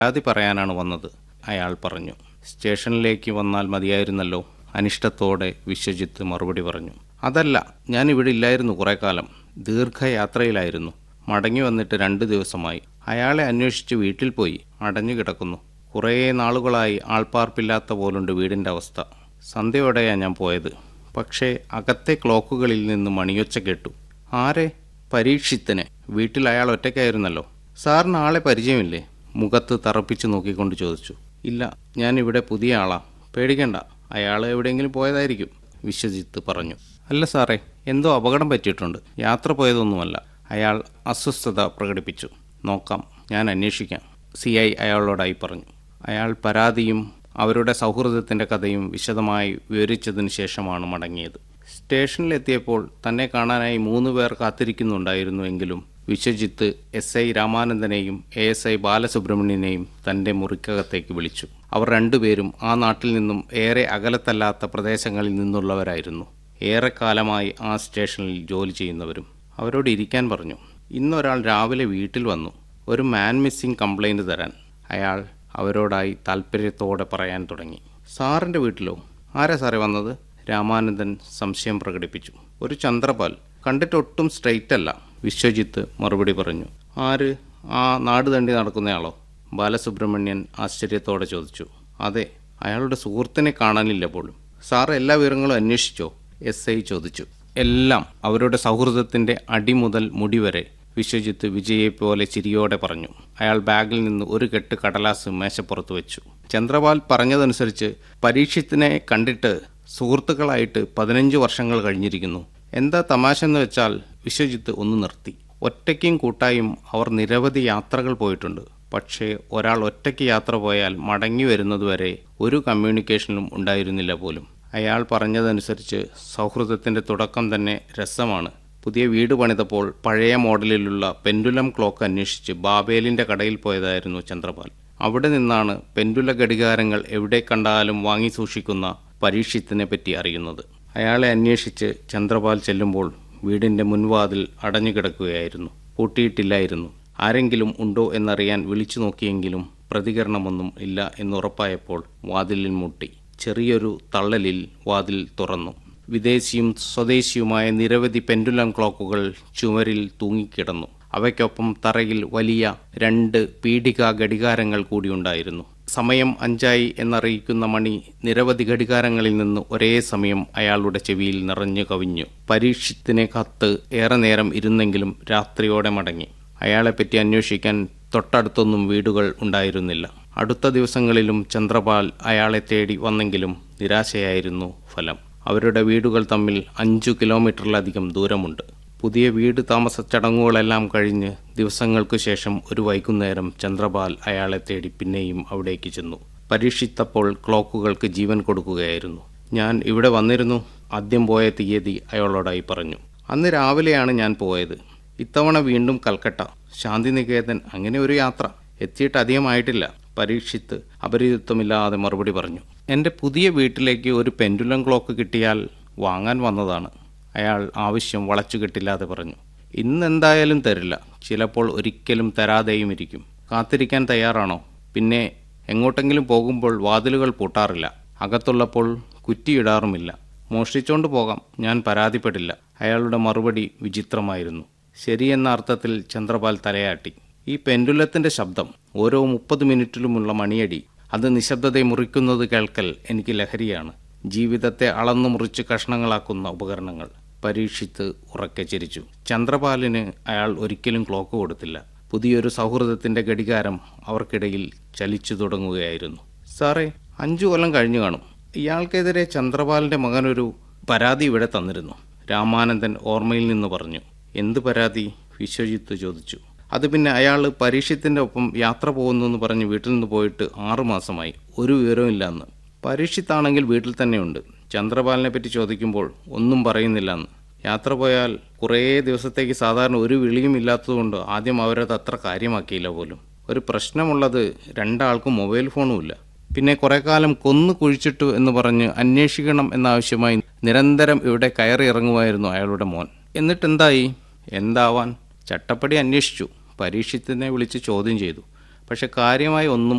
പരാതി പറയാനാണ് വന്നത് അയാൾ പറഞ്ഞു സ്റ്റേഷനിലേക്ക് വന്നാൽ മതിയായിരുന്നല്ലോ അനിഷ്ടത്തോടെ വിശ്വജിത്ത് മറുപടി പറഞ്ഞു അതല്ല ഞാൻ ഇവിടെ ഇല്ലായിരുന്നു കുറെ കാലം ദീർഘയാത്രയിലായിരുന്നു മടങ്ങി വന്നിട്ട് രണ്ട് ദിവസമായി അയാളെ അന്വേഷിച്ച് വീട്ടിൽ പോയി അടഞ്ഞു കിടക്കുന്നു കുറേ നാളുകളായി ആൾപ്പാർപ്പില്ലാത്ത പോലുണ്ട് വീടിൻ്റെ അവസ്ഥ സന്ധ്യയോടെയാ ഞാൻ പോയത് പക്ഷേ അകത്തെ ക്ലോക്കുകളിൽ നിന്ന് മണിയൊച്ച കേട്ടു ആരെ പരീക്ഷിത്തനെ വീട്ടിൽ അയാൾ ഒറ്റയ്ക്കായിരുന്നല്ലോ സാറിന് ആളെ പരിചയമില്ലേ മുഖത്ത് തറപ്പിച്ച് നോക്കിക്കൊണ്ട് ചോദിച്ചു ഇല്ല ഞാൻ ഇവിടെ പുതിയ ആളാ പേടിക്കണ്ട അയാൾ എവിടെയെങ്കിലും പോയതായിരിക്കും വിശ്വജിത്ത് പറഞ്ഞു അല്ല സാറേ എന്തോ അപകടം പറ്റിയിട്ടുണ്ട് യാത്ര പോയതൊന്നുമല്ല അയാൾ അസ്വസ്ഥത പ്രകടിപ്പിച്ചു നോക്കാം ഞാൻ അന്വേഷിക്കാം സി ഐ അയാളോടായി പറഞ്ഞു അയാൾ പരാതിയും അവരുടെ സൗഹൃദത്തിന്റെ കഥയും വിശദമായി വിവരിച്ചതിന് ശേഷമാണ് മടങ്ങിയത് സ്റ്റേഷനിലെത്തിയപ്പോൾ തന്നെ കാണാനായി മൂന്ന് പേർ കാത്തിരിക്കുന്നുണ്ടായിരുന്നുവെങ്കിലും വിശ്വജിത്ത് എസ് ഐ രാമാനന്ദനെയും എ എസ് ഐ ബാലസുബ്രഹ്മണ്യനെയും തന്റെ മുറിക്കകത്തേക്ക് വിളിച്ചു അവർ രണ്ടുപേരും ആ നാട്ടിൽ നിന്നും ഏറെ അകലത്തല്ലാത്ത പ്രദേശങ്ങളിൽ നിന്നുള്ളവരായിരുന്നു ഏറെക്കാലമായി ആ സ്റ്റേഷനിൽ ജോലി ചെയ്യുന്നവരും അവരോട് ഇരിക്കാൻ പറഞ്ഞു ഇന്നൊരാൾ രാവിലെ വീട്ടിൽ വന്നു ഒരു മാൻ മിസ്സിംഗ് കംപ്ലൈൻറ്റ് തരാൻ അയാൾ അവരോടായി താല്പര്യത്തോടെ പറയാൻ തുടങ്ങി സാറിൻ്റെ വീട്ടിലോ ആരാ സാറേ വന്നത് രാമാനന്ദൻ സംശയം പ്രകടിപ്പിച്ചു ഒരു ചന്ദ്രപാൽ കണ്ടിട്ട് ഒട്ടും സ്ട്രെയിറ്റ് അല്ല വിശ്വജിത്ത് മറുപടി പറഞ്ഞു ആര് ആ നാട് തണ്ടി നടക്കുന്നയാളോ ബാലസുബ്രഹ്മണ്യൻ ആശ്ചര്യത്തോടെ ചോദിച്ചു അതെ അയാളുടെ സുഹൃത്തിനെ കാണാനില്ല പോലും സാർ എല്ലാ വിവരങ്ങളും അന്വേഷിച്ചോ എസ് ഐ ചോദിച്ചു എല്ലാം അവരുടെ സൗഹൃദത്തിന്റെ അടി മുതൽ മുടി വരെ വിശ്വജിത്ത് വിജയെ പോലെ ചിരിയോടെ പറഞ്ഞു അയാൾ ബാഗിൽ നിന്ന് ഒരു കെട്ട് കടലാസ് മേശപ്പുറത്ത് വെച്ചു ചന്ദ്രപാൽ പറഞ്ഞതനുസരിച്ച് പരീക്ഷത്തിനെ കണ്ടിട്ട് സുഹൃത്തുക്കളായിട്ട് പതിനഞ്ച് വർഷങ്ങൾ കഴിഞ്ഞിരിക്കുന്നു എന്താ തമാശ എന്ന് വെച്ചാൽ വിശ്വജിത്ത് ഒന്ന് നിർത്തി ഒറ്റയ്ക്കും കൂട്ടായും അവർ നിരവധി യാത്രകൾ പോയിട്ടുണ്ട് പക്ഷേ ഒരാൾ ഒറ്റയ്ക്ക് യാത്ര പോയാൽ മടങ്ങി വരുന്നതുവരെ ഒരു കമ്മ്യൂണിക്കേഷനും ഉണ്ടായിരുന്നില്ല പോലും അയാൾ പറഞ്ഞതനുസരിച്ച് സൗഹൃദത്തിന്റെ തുടക്കം തന്നെ രസമാണ് പുതിയ വീട് പണിതപ്പോൾ പഴയ മോഡലിലുള്ള പെൻഡുലം ക്ലോക്ക് അന്വേഷിച്ച് ബാബേലിന്റെ കടയിൽ പോയതായിരുന്നു ചന്ദ്രപാൽ അവിടെ നിന്നാണ് പെൻഡുല ഘടികാരങ്ങൾ എവിടെ കണ്ടാലും വാങ്ങി സൂക്ഷിക്കുന്ന പരീക്ഷത്തിനെ പറ്റി അറിയുന്നത് അയാളെ അന്വേഷിച്ച് ചന്ദ്രപാൽ ചെല്ലുമ്പോൾ വീടിന്റെ മുൻവാതിൽ അടഞ്ഞു കിടക്കുകയായിരുന്നു പൂട്ടിയിട്ടില്ലായിരുന്നു ആരെങ്കിലും ഉണ്ടോ എന്നറിയാൻ വിളിച്ചു നോക്കിയെങ്കിലും പ്രതികരണമൊന്നും ഇല്ല എന്നുറപ്പായപ്പോൾ വാതിലിൽ മുട്ടി ചെറിയൊരു തള്ളലിൽ വാതിൽ തുറന്നു വിദേശിയും സ്വദേശിയുമായ നിരവധി പെൻഡുലം ക്ലോക്കുകൾ ചുമരിൽ തൂങ്ങിക്കിടന്നു അവയ്ക്കൊപ്പം തറയിൽ വലിയ രണ്ട് പീഠിക ഘടികാരങ്ങൾ കൂടിയുണ്ടായിരുന്നു സമയം അഞ്ചായി എന്നറിയിക്കുന്ന മണി നിരവധി ഘടികാരങ്ങളിൽ നിന്ന് ഒരേ സമയം അയാളുടെ ചെവിയിൽ നിറഞ്ഞു കവിഞ്ഞു പരീക്ഷത്തിനെ കത്ത് ഏറെ നേരം ഇരുന്നെങ്കിലും രാത്രിയോടെ മടങ്ങി അയാളെപ്പറ്റി അന്വേഷിക്കാൻ തൊട്ടടുത്തൊന്നും വീടുകൾ ഉണ്ടായിരുന്നില്ല അടുത്ത ദിവസങ്ങളിലും ചന്ദ്രപാൽ അയാളെ തേടി വന്നെങ്കിലും നിരാശയായിരുന്നു ഫലം അവരുടെ വീടുകൾ തമ്മിൽ അഞ്ചു കിലോമീറ്ററിലധികം ദൂരമുണ്ട് പുതിയ വീട് താമസ ചടങ്ങുകളെല്ലാം കഴിഞ്ഞ് ദിവസങ്ങൾക്കു ശേഷം ഒരു വൈകുന്നേരം ചന്ദ്രപാൽ അയാളെ തേടി പിന്നെയും അവിടേക്ക് ചെന്നു പരീക്ഷിത്തപ്പോൾ ക്ലോക്കുകൾക്ക് ജീവൻ കൊടുക്കുകയായിരുന്നു ഞാൻ ഇവിടെ വന്നിരുന്നു ആദ്യം പോയ തീയതി അയാളോടായി പറഞ്ഞു അന്ന് രാവിലെയാണ് ഞാൻ പോയത് ഇത്തവണ വീണ്ടും കൽക്കട്ട ശാന്തിനികേതൻ അങ്ങനെ ഒരു യാത്ര എത്തിയിട്ട് അധികമായിട്ടില്ല പരീക്ഷിത്ത് അപരിചിത്വമില്ലാതെ മറുപടി പറഞ്ഞു എൻ്റെ പുതിയ വീട്ടിലേക്ക് ഒരു പെൻഡുലം ക്ലോക്ക് കിട്ടിയാൽ വാങ്ങാൻ വന്നതാണ് അയാൾ ആവശ്യം വളച്ചുകെട്ടില്ലാതെ പറഞ്ഞു ഇന്നെന്തായാലും തരില്ല ചിലപ്പോൾ ഒരിക്കലും തരാതെയും ഇരിക്കും കാത്തിരിക്കാൻ തയ്യാറാണോ പിന്നെ എങ്ങോട്ടെങ്കിലും പോകുമ്പോൾ വാതിലുകൾ പൂട്ടാറില്ല അകത്തുള്ളപ്പോൾ കുറ്റിയിടാറുമില്ല മോഷ്ടിച്ചോണ്ട് പോകാം ഞാൻ പരാതിപ്പെടില്ല അയാളുടെ മറുപടി വിചിത്രമായിരുന്നു ശരിയെന്ന അർത്ഥത്തിൽ ചന്ദ്രപാൽ തലയാട്ടി ഈ പെൻഡുലത്തിന്റെ ശബ്ദം ഓരോ മുപ്പത് മിനിറ്റിലുമുള്ള മണിയടി അത് നിശബ്ദതയെ മുറിക്കുന്നത് കേൾക്കൽ എനിക്ക് ലഹരിയാണ് ജീവിതത്തെ അളന്നു മുറിച്ച് കഷ്ണങ്ങളാക്കുന്ന ഉപകരണങ്ങൾ പരീക്ഷിത്ത് ഉറക്കെ ചിരിച്ചു ചന്ദ്രപാലിന് അയാൾ ഒരിക്കലും ക്ലോക്ക് കൊടുത്തില്ല പുതിയൊരു സൗഹൃദത്തിന്റെ ഘടികാരം അവർക്കിടയിൽ ചലിച്ചു തുടങ്ങുകയായിരുന്നു സാറേ അഞ്ചു കൊല്ലം കഴിഞ്ഞു കാണും ഇയാൾക്കെതിരെ ചന്ദ്രപാലിന്റെ മകനൊരു പരാതി ഇവിടെ തന്നിരുന്നു രാമാനന്ദൻ ഓർമ്മയിൽ നിന്ന് പറഞ്ഞു എന്ത് പരാതി വിശ്വജിത്ത് ചോദിച്ചു അത് പിന്നെ അയാൾ പരീക്ഷത്തിന്റെ ഒപ്പം യാത്ര പോകുന്നു എന്ന് പറഞ്ഞ് വീട്ടിൽ നിന്ന് പോയിട്ട് ആറുമാസമായി ഒരു വിവരവും ഇല്ലാന്ന് പരീക്ഷിത്താണെങ്കിൽ വീട്ടിൽ തന്നെയുണ്ട് ചന്ദ്രപാലിനെ പറ്റി ചോദിക്കുമ്പോൾ ഒന്നും പറയുന്നില്ലെന്ന് യാത്ര പോയാൽ കുറേ ദിവസത്തേക്ക് സാധാരണ ഒരു വിളിയും ഇല്ലാത്തതുകൊണ്ട് ആദ്യം അവരത് അത്ര കാര്യമാക്കിയില്ല പോലും ഒരു പ്രശ്നമുള്ളത് രണ്ടാൾക്കും മൊബൈൽ ഫോണും ഇല്ല പിന്നെ കുറെ കാലം കൊന്നു കുഴിച്ചിട്ടു എന്ന് പറഞ്ഞ് അന്വേഷിക്കണം എന്നാവശ്യമായി നിരന്തരം ഇവിടെ കയറി ഇറങ്ങുമായിരുന്നു അയാളുടെ മോൻ എന്നിട്ടെന്തായി എന്താവാൻ ചട്ടപ്പടി അന്വേഷിച്ചു പരീക്ഷത്തിനെ വിളിച്ച് ചോദ്യം ചെയ്തു പക്ഷെ കാര്യമായി ഒന്നും